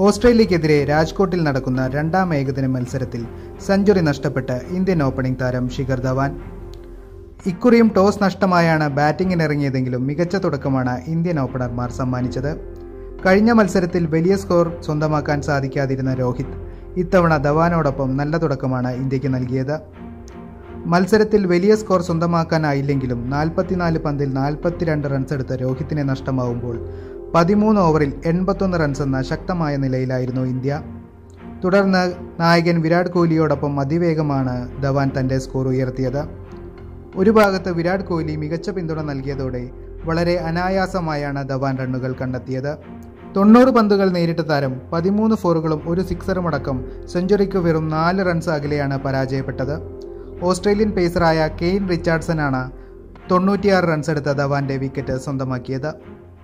ഓസ്ട്രേലിയക്കെതിരെ രാജ്കോട്ടിൽ നടക്കുന്ന രണ്ടാം ഏകദിന മത്സരത്തിൽ സെഞ്ചുറി നഷ്ടപ്പെട്ട് ഇന്ത്യൻ ഓപ്പണിംഗ് താരം ശിഖർ ധവാൻ ഇക്കുറിയും ടോസ് നഷ്ടമായാണ് ബാറ്റിംഗിനിറങ്ങിയതെങ്കിലും മികച്ച തുടക്കമാണ് ഇന്ത്യൻ ഓപ്പണർമാർ സമ്മാനിച്ചത് കഴിഞ്ഞ മത്സരത്തിൽ വലിയ സ്കോർ സ്വന്തമാക്കാൻ സാധിക്കാതിരുന്ന രോഹിത് ഇത്തവണ ധവാനോടൊപ്പം നല്ല തുടക്കമാണ് ഇന്ത്യക്ക് നൽകിയത് മത്സരത്തിൽ വലിയ സ്കോർ സ്വന്തമാക്കാനായില്ലെങ്കിലും നാൽപ്പത്തിനാല് പന്തിൽ നാൽപ്പത്തിരണ്ട് റൺസ് എടുത്ത രോഹിത്തിനെ നഷ്ടമാവുമ്പോൾ പതിമൂന്ന് ഓവറിൽ എൺപത്തൊന്ന് റൺസ് എന്ന ശക്തമായ നിലയിലായിരുന്നു ഇന്ത്യ തുടർന്ന് നായകൻ വിരാട് കോഹ്ലിയോടൊപ്പം അതിവേഗമാണ് ധവാൻ തൻ്റെ സ്കോർ ഉയർത്തിയത് ഒരു ഭാഗത്ത് വിരാട് കോഹ്ലി മികച്ച പിന്തുണ നൽകിയതോടെ വളരെ അനായാസമായാണ് ധവാൻ റണ്ണുകൾ കണ്ടെത്തിയത് തൊണ്ണൂറ് പന്തുകൾ നേരിട്ട താരം പതിമൂന്ന് ഫോറുകളും ഒരു സിക്സറുമടക്കം സെഞ്ചുറിക്ക് വെറും നാല് റൺസ് അകലെയാണ് പരാജയപ്പെട്ടത് ഓസ്ട്രേലിയൻ പേസറായ കെയ്ൻ റിച്ചാർഡ്സനാണ് തൊണ്ണൂറ്റിയാറ് റൺസ് എടുത്ത ധവാന്റെ വിക്കറ്റ് സ്വന്തമാക്കിയത്